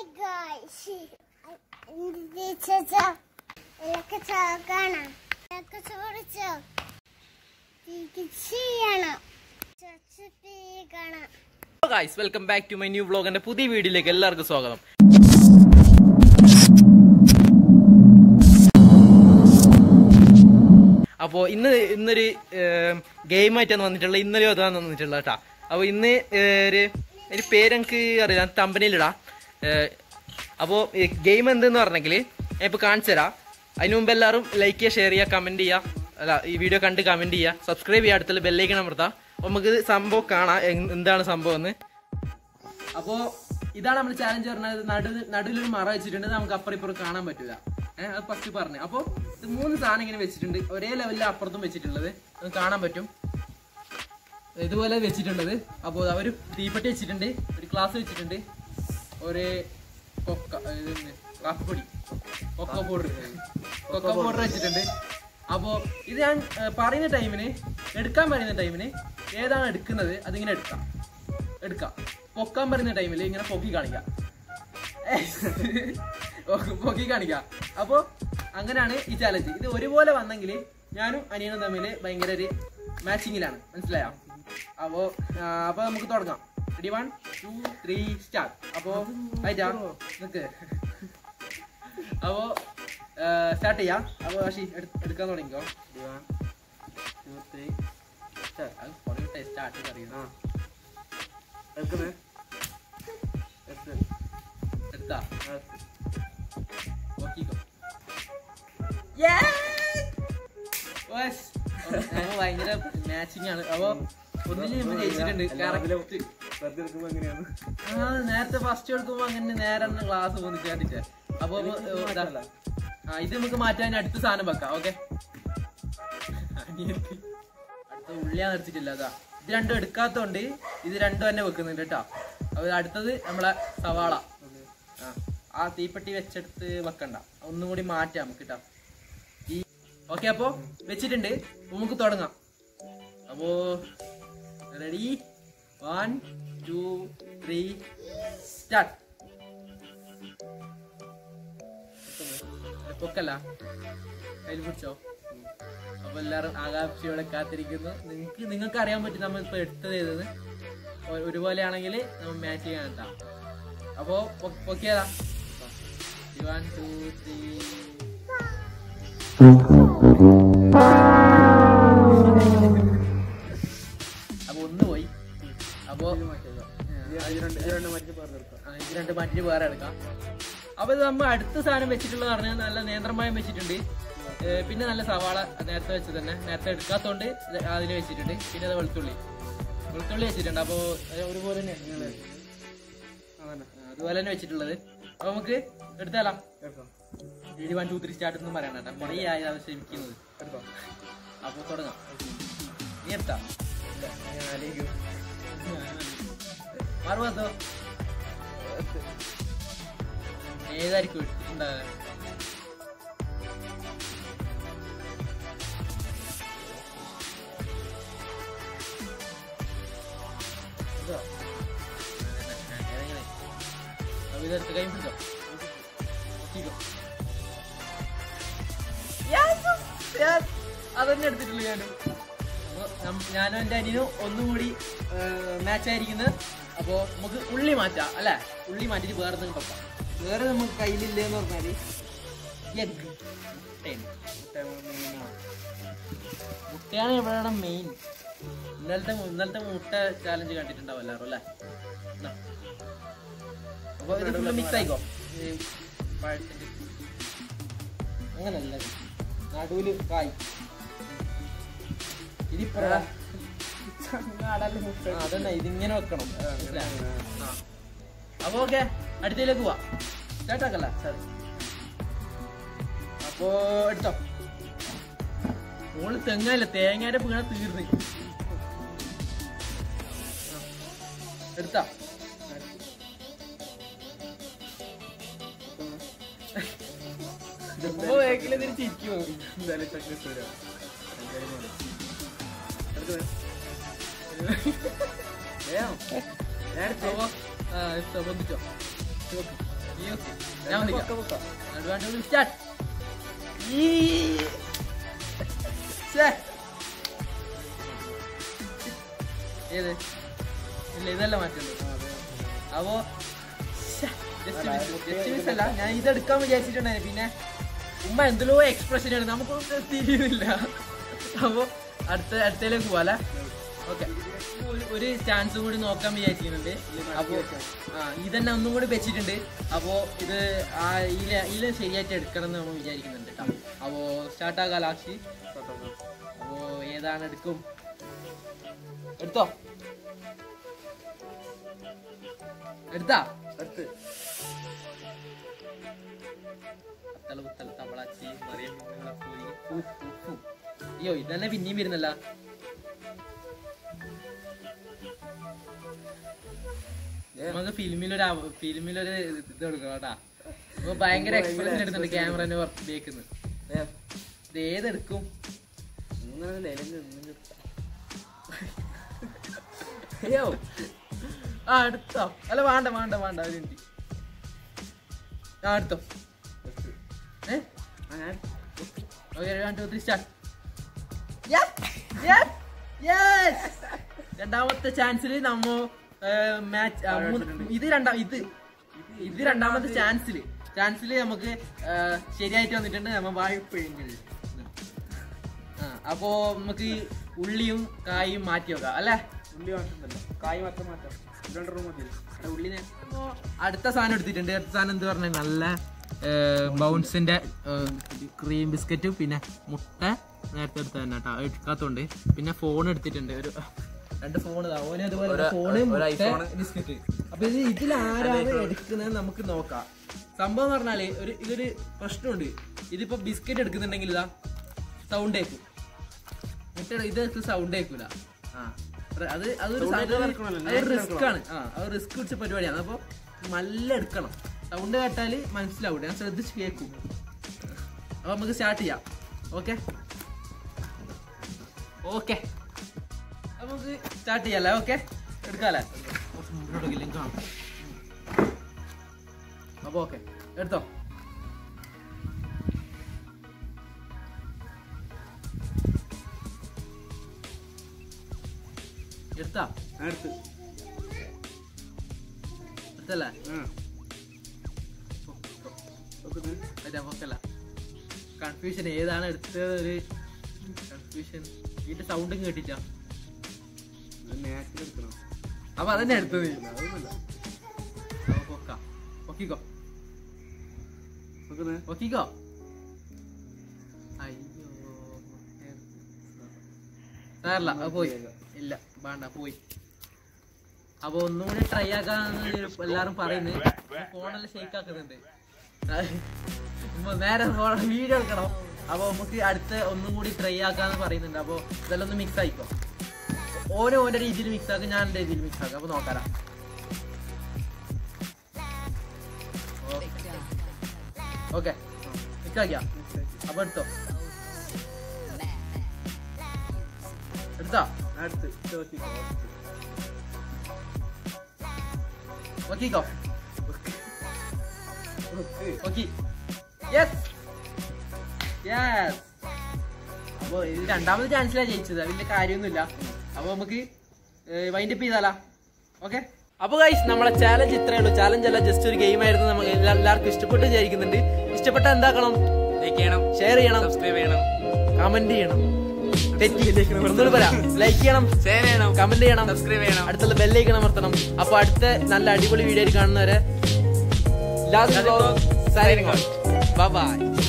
Guys എന്ത് ചേച്ചാ ഇലക്ക ചോക്കാണ് ഇലക്ക ചോദിച്ചോ ചെയ്യണം ചൊച്ചിപ്പിക്കണം guys welcome back to my new vlog എന്റെ പുതിയ വീഡിയോയിലേക്ക് എല്ലാവർക്കും സ്വാഗതം അപ്പോൾ ഇന്ന് ഇന്നൊരു ഗെയിം ആയിട്ടാണ് വന്നിട്ടുള്ളത് ഇന്നലെ അതാണ് വന്നിട്ടുള്ളത് കേട്ടാ അപ്പോൾ ഇന്ന് ഏഹ്, ഒരു ഒരു പേരെനിക്ക് അറിയാം കമ്പനിയിലിടാ അപ്പോൾ ഗെയിം എന്തെന്ന് പറഞ്ഞെങ്കിൽ ഞാൻ ഇപ്പോൾ കാണിച്ചു തരാം അതിന് മുമ്പ് എല്ലാവരും ലൈക്ക് ചെയ്യുക ഷെയർ ചെയ്യുക കമൻറ്റ് ചെയ്യുക അല്ല ഈ വീഡിയോ കണ്ട് കമൻറ്റ് ചെയ്യുക സബ്സ്ക്രൈബ് ചെയ്യുക അടുത്തുള്ള ബെല്ലൈക്കൺ അമർത്താം അപ്പോൾ നമുക്ക് ഇത് സംഭവം കാണാം എങ്- എന്താണ് സംഭവം എന്ന് അപ്പോ ഇതാണ് നമ്മൾ ചാലഞ്ച് പറഞ്ഞത് നടു നടുവിലൊരു മറ വെച്ചിട്ടുണ്ട് ഇത് നമുക്ക് അപ്പുറം ഇപ്പുറം കാണാൻ പറ്റില്ല ഏഹ് അത് ഫസ്റ്റ് പറഞ്ഞു അപ്പൊ ഇത് മൂന്ന് സാധനം ഇങ്ങനെ വെച്ചിട്ടുണ്ട് ഒരേ ലെവലിൽ അപ്പുറത്തും വെച്ചിട്ടുള്ളത് അത് കാണാൻ പറ്റും ഇതുപോലെ വെച്ചിട്ടുള്ളത് അപ്പോൾ അവർ തീപ്പെട്ടി വെച്ചിട്ടുണ്ട് ഒരു ഗ്ലാസ് വെച്ചിട്ടുണ്ട് ഒരു കൊക്ക ഇത് കാപ്പിപ്പൊടി കൊക്ക പൗഡർ കൊക്ക പൗഡർ വെച്ചിട്ടുണ്ട് അപ്പോൾ ഇത് ഞാൻ ഏഹ്, പറയുന്ന ടൈമിന് എടുക്കാൻ പറയുന്ന ടൈമിന് ഏതാണ് എടുക്കുന്നത് അതിങ്ങനെ എടുക്കാം എടുക്കാം പൊക്കാൻ പറയുന്ന ടൈമിൽ ഇങ്ങനെ പൊക്കി കാണിക്കാം പൊക്കി കാണിക്കാം അപ്പോ അങ്ങനെയാണ് ഈ ചാലഞ്ച് ഇത് ഒരുപോലെ വന്നെങ്കിൽ ഞാനും അനിയനും തമ്മിൽ ഭയങ്കര ഒരു മാച്ചിങ്ങിലാണ് മനസ്സിലായോ അപ്പോ ആ, അപ്പൊ നമുക്ക് തുടങ്ങാം ready one two three start അപ്പോ ആയിട്ടാ നിക്ക് അപ്പോ സ്റ്റാർട്ട് ചെയ്യാം അപ്പോ ആഷി എടു- എടുക്കാൻ തുടങ്ങിക്കോ ready one two three start അത് കുറേ സ്റ്റാർട്ട് അറിയാം എടുത്താ നോക്കിക്കോ Yes! അപ്പൊ ഭയങ്കര മാച്ചിങ് ആണ് അപ്പൊ ഒന്നില് നമ്മൾ ജയിച്ചിട്ടുണ്ട് കറക്റ്റ് ആ നേരത്തെ ഫസ്റ്റ് എടുക്കുമ്പോ അങ്ങനെ നേരെ ക്ലാസ് പോന്നിട്ട് കണ്ടിട്ട് അപ്പൊ ഇപ്പൊ, ഏ, ഇതാ. ആ ഇത് നമുക്ക് മാറ്റാൻ അടുത്ത സാധനം വെക്കാം ഓക്കെ അടുത്ത ഉള്ളിയാ നിർത്തിട്ടില്ല അതാ ഇത് രണ്ടും എടുക്കാത്തോണ്ട് ഇത് രണ്ടും തന്നെ വെക്കുന്നുണ്ട് കേട്ടോ അപ്പൊ അടുത്തത് നമ്മളെ സവാള ആ, ആ തീപ്പെട്ടി വെച്ചെടുത്ത് വെക്കണ്ട ഒന്നും കൂടി മാറ്റാം നമുക്ക് കേട്ടോ ഈ ഓക്കെ അപ്പോ വെച്ചിട്ടുണ്ട് അപ്പൊ നമുക്ക് തുടങ്ങാം അപ്പോ ready one two three start പൊക്കല്ല കയ്യിൽ പിടിച്ചോ അപ്പൊ എല്ലാരും ആകാംക്ഷയോടെ കാത്തിരിക്കുന്നു നിങ്ങൾക്ക് നിങ്ങൾക്ക് അറിയാൻ പറ്റും നമ്മൾ ഇപ്പൊ എടുത്തത് ഏതെന്ന് ഒ- ഒരുപോലെ ആണെങ്കിൽ നമ്മൾ മാച്ച് ചെയ്യാൻ കേട്ടാ അപ്പോ പൊ- പൊക്കിയതാ വൺ ടു ത്രീ അപ്പൊ ഒന്ന് പോയി അപ്പോ ആ, ഇത് രണ്ട് മാറ്റിട്ട് വേറെ എടുക്കാം അപ്പൊ ഇത് നമ്മൾ അടുത്ത സാധനം വെച്ചിട്ടുള്ളത് പറഞ്ഞാൽ നല്ല നേന്ത്രമായം വെച്ചിട്ടുണ്ട് ഏ, പിന്നെ നല്ല സവാള നേരത്തെ വെച്ചത് തന്നെ നേരത്തെ എടുക്കാത്തോണ്ട് അതിൽ വെച്ചിട്ടുണ്ട് പിന്നെ അത് വെളുത്തുള്ളി വെളുത്തുള്ളി വെച്ചിട്ടുണ്ട് അപ്പോ അത് ഒരുപോലെ തന്നെ നിങ്ങള് ആ, അതുപോലെ തന്നെ വെച്ചിട്ടുള്ളത് അപ്പൊ നമുക്ക് എടുത്താലാം എഴുതി വൺ ടു ത്രീ സ്റ്റാർട്ട് ഒന്നും പറയണ്ട കേട്ടോ കുറേ ആയി അത് ശ്രമിക്കുന്നത് അപ്പൊ തുടങ്ങാം നീ എടുത്താ മറുപത്തോ ഏതായിരിക്കും എടുത്തിട്ടുണ്ടാവുക ഇതോ? ഏതെങ്കിലും. അപ്പൊ ഇതെടുത്ത് കൈ പിടിച്ചോ നോക്കിക്കോ. Yes, yes. അതന്നെ എടുത്തിട്ടുള്ളൂ ഞാനും അപ്പൊ നം- ഞാനും എന്റെ അനിയനും ഒന്നും കൂടി മാച്ച് ആയിരിക്കുന്നത് അപ്പോ നമുക്ക് ഉള്ളി മാറ്റാം അല്ലെ ഉള്ളി മാറ്റിട്ട് വേറെ എന്തെങ്കിലും വെക്കാം വേറെ നമുക്ക് കയ്യിലില്ലെന്ന് പറഞ്ഞാല് എഗ് മുട്ടയാണ് ഇവിടെ മെയിൻ ഇന്നലത്തെ ഇന്നലത്തെ മുട്ട ചാലഞ്ച് കണ്ടിട്ടുണ്ടാവും എല്ലാവരും അല്ലേ എന്നാ. അപ്പൊ ഇത് ഫുള്ള് മിക്സ് ആയിക്കോ ഈ പഴത്തിന്റെ അങ്ങനല്ല നടുവില് കായ് ഇതിപ്പോ അതന്നെ ഇതിങ്ങനെ വെക്കണം മനസ്സിലായോ? ആ. അപ്പൊ ഓക്കെ അടുത്തതിലേക്ക് പോവാ സ്റ്റാർട്ട് ആക്കല്ല അപ്പോ എടുത്തോ മോള് തെങ്ങല്ല തേങ്ങയുടെ വീണ തീർന്ന് ആ. എടുത്താ ഇപ്പൊ വേക്കില് തിരിച്ചിരിക്കുമോ അപ്പൊ, ആ, എടുത്തോ, പൊന്തിച്ചോ. നോക്ക്. ഈ ഓക്കെ ഞാൻ വന്നിക്കാം അഡ്വാൻറ്റേജ് സ്റ്റാർട്ട് ഈ ഛേ. ഏത് ഇല്ല ഇതല്ല മാറ്റുള്ളൂ അപ്പോ ജസ്റ്റ് മിസ് അല്ല ഞാൻ ഇതെടുക്കാൻ വിചാരിച്ചിട്ടുണ്ടായിരുന്നു പിന്നെ ഉമ്മ എന്തെല്ലോ എക്സ്പ്രഷൻ ആണ് നമുക്കൊന്നും തിരിയുന്നില്ല അപ്പോ അടുത്ത അടുത്തതിലേക്ക് പോവാല്ലേ ഓക്കെ ഒരു ചാൻസ് കൂടി നോക്കാൻ വിചാരിക്കുന്നുണ്ട് അപ്പോ ആ ഇതന്നെ ഒന്നും കൂടി വെച്ചിട്ടുണ്ട് അപ്പോ ഇത് ആ ഇതിലെ ഇതിലെ ശരിയായിട്ട് എടുക്കണം എന്ന് നമ്മൾ വിചാരിക്കുന്നുണ്ട് കേട്ടോ അപ്പോ സ്റ്റാർട്ടാകാം ലാസ്റ്റ് അപ്പോ ഏതാണ് എടുക്കും എടുത്തോ എടുത്താ അടുത്ത് തല കുത്തല തവളാച്ചി മറിയം പോയി ഫു, ഫു, ഫു. അയ്യോ ഇതന്നെ പിന്നെയും വരുന്നല്ല നമുക്ക് ഫിലിമിലൊരു അവ- ഫിലിമിലൊരു ഇത് കൊടുക്കണം കേട്ടാ അപ്പൊ ഭയങ്കര എക്സ്പ്രഷൻ എടുത്തുണ്ട് ക്യാമറന്റെ ബേക്കുന്നത് ഏ, ഇത് ഏതെടുക്കും ഇങ്ങനെ നിലങ്ങ് നിന്ന് അയ്യോ ആ എടുത്തോ അല്ല വേണ്ട വേണ്ട വേണ്ട ഒരു മിനിറ്റ് ആ എടുത്തോ ഏ ആ, ഞാൻ Okay, one, two, three, start. Yes! Yes! Yes! രണ്ടാമത്തെ ചാൻസിൽ നമ്മ മാച്ച് ഇത് രണ്ടാം ഇത് ഇത് രണ്ടാമത്തെ ചാൻസിൽ ചാൻസിൽ നമുക്ക് ആ, ശരിയായിട്ട് വന്നിട്ടുണ്ട് നമ്മ വായ്പയെങ്കിൽ ആ അപ്പോ നമുക്ക് ഈ ഉള്ളിയും കായും മാറ്റി വെക്കാം അല്ലേ ഉള്ളി മാറ്റുന്നല്ലോ കായ് മാത്രം മാറ്റാം രണ്ട് റൂം മതി അവിടെ ഉള്ളിനെ അപ്പോ അടുത്ത സാധനം എടുത്തിട്ടുണ്ട് അടുത്ത സാധനം എന്ത് പറഞ്ഞാൽ നല്ല ബൗൺസിന്റെ ക്രീം ബിസ്ക്കറ്റ് പിന്നെ മുട്ട നേരത്തെ എടുത്ത തന്നെ കേട്ടോ എടുക്കാത്തോണ്ട് പിന്നെ ഫോൺ എടുത്തിട്ടുണ്ട് ഒരു രണ്ട് ഫോൺ ഓന് അതുപോലെ ഒരു- ഫോണ് ഒരു മുട്ട iPhone. ബിസ്ക്കറ്റ് അപ്പൊ ഇത് ഇതിൽ ആരാണ് എടുക്കുന്നത് നമുക്ക് നോക്കാം സംഭവം എന്ന് പറഞ്ഞാല് ഒരു ഇതൊരു പ്രശ്നമുണ്ട് ഇതിപ്പോ ബിസ്ക്കറ്റ് എടുക്കുന്നുണ്ടെങ്കിൽ ഇതാ സൗണ്ട് കേൾക്കും മുട്ടയുടെ ഇത് സൗണ്ട് കേൾക്കൂല ആ അത് അതൊരു Sound കേൾക്കാൻ സാധനം- നടക്കണമല്ലോ, അതൊരു നേരത്തെ റിസ്ക് ആണ് ആ അത് റിസ്ക് പിടിച്ച പരിപാടിയാണ് അപ്പൊ നല്ല എടുക്കണം സൗണ്ട് കേട്ടാല് മനസ്സിലാവും ഞാൻ ശ്രദ്ധിച്ച് കേൾക്കും അപ്പൊ നമുക്ക് സ്റ്റാർട്ട് ചെയ്യാം ഓക്കെ ഓക്കെ അപ്പൊ നമുക്ക് സ്റ്റാർട്ട് ചെയ്യാല്ലേ ഓക്കെ എടുക്കാല്ലേ കുറച്ച് മുന്നോട്ട് ഇല്ലെങ്കിൽ കാണാം അപ്പൊ ഓക്കെ എടുത്തോ എടുത്താ അടുത്ത് എടുത്തല്ലേ ആ നോക്കുന്നത് അതെ നമുക്കല്ല കൺഫ്യൂഷൻ ഏതാണ് എടുത്തത് ഒരു കൺഫ്യൂഷൻ ഇതിന്റെ സൗണ്ടും കേട്ടില്ല മാച്ചിൽ എടുക്കണം അപ്പൊ അതന്നെ എടുത്തത് അതൊന്നുമല്ല അപ്പൊ പൊക്കാം. പൊക്കിക്കോ നോക്കുന്നത് പൊക്കിക്കോ അയ്യോ സാറല്ല അത് പോയി ഇല്ല വേണ്ട പോയി അപ്പൊ ഒന്നും കൂടി ട്രൈ ആക്കാന്ന് എല്ലാരും പറയുന്നത് ഫോണെല്ലാം ഷേക്ക് ആക്കുന്നുണ്ട് ഉമ്മ നേരെ ഫോൺ വീഡിയോ എടുക്കണം അപ്പൊ നമുക്ക് അടുത്ത ഒന്നും കൂടി ട്രൈ ആക്കാന്ന് പറയുന്നുണ്ട് അപ്പൊ ഇതെല്ലാം ഒന്ന് മിക്സ് ആയിക്കോ ഓരോ ഓരോ രീതിയിൽ മിക്സ് ആക്കും ഞാൻ എന്റെ രീതിയിൽ മിക്സ് ആക്കാം അപ്പൊ നോക്കാറാ ഓക്കെ മിക്സ് ആക്കിയാ അപ്പൊ എടുത്തോ എടുത്തോ അടുത്ത് ചോദിക്കോ നോക്കിക്കോ ഓക്കെ ഓക്കെ യെസ് യെസ് അപ്പൊ ഇത് രണ്ടാമത് ചാൻസിലാണ് ജയിച്ചത് വലിയ കാര്യമൊന്നുമില്ല അപ്പൊ നമുക്ക് വൈൻഡപ്പ് ചെയ്താലാ ഓക്കെ അപ്പൊ ഗൈസ് നമ്മളെ ചാലഞ്ച് ഇത്രയേ ഉള്ളൂ ചാലഞ്ച് അല്ല ജസ്റ്റ് ഒരു ഗെയിം ആയിരുന്നു നമുക്ക് എല്ലാ- എല്ലാവർക്കും ഇഷ്ടപ്പെട്ട് വിചാരിക്കുന്നുണ്ട് ഇഷ്ടപ്പെട്ട എന്താക്കണം ലൈക്ക് ചെയ്യണം ഷെയർ ചെയ്യണം സബ്സ്ക്രൈബ് ചെയ്യണം കമന്റ് ചെയ്യണം തെറ്റി പറയാം ലൈക്ക് ചെയ്യണം ഷെയർ ചെയ്യണം കമന്റ് ചെയ്യണം സബ്സ്ക്രൈബ് ചെയ്യണം അടുത്തുള്ള ബെല്ലൈക്കൺ അമർത്തണം അപ്പൊ അടുത്ത നല്ല അടിപൊളി വീഡിയോ കാണുന്നവരെ Signing out. ബൈ